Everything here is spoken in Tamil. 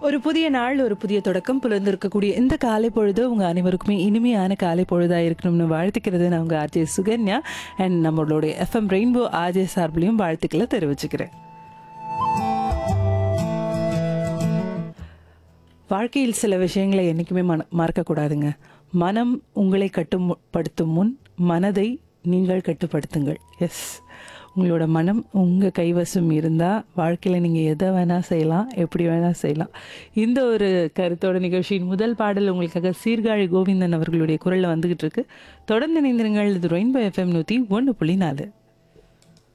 ஒரு புதிய நாள் ஒரு புதிய தொடக்கம் புலர்ந்திருக்கக்கூடிய இந்த காலை பொழுது உங்க அனைவருக்குமே இனிமையான காலை பொழுதா இருக்கணும்னு வாழ்த்துக்கிறது நான் உங்க ஆர்ஜே சுகன்யா அண்ட் நம்மளுடைய எஃப்எம் ரெயின்போ ஆர்ஜே சார்பிலையும் வாழ்த்துக்களை தெரிவிச்சுக்கிறேன் வாழ்க்கையில் சில விஷயங்களை என்றைக்குமே மன மறக்கக்கூடாதுங்க மனம் உங்களை கட்டுப்படுத்தும் முன் மனதை நீங்கள் கட்டுப்படுத்துங்கள் எஸ் உங்களோட மனம் உங்கள் கைவசம் இருந்தால் வாழ்க்கையில் நீங்கள் எதை வேணால் செய்யலாம் எப்படி வேணால் செய்யலாம் இந்த ஒரு கருத்தோட நிகழ்ச்சியின் முதல் பாடல் உங்களுக்காக சீர்காழி கோவிந்தன் அவர்களுடைய குரலில் வந்துகிட்டு இருக்கு தொடர்ந்து இணைந்திருங்கள் இது ரெயின்போ எஃப்எம் நூற்றி ஒன்று புள்ளி நாலு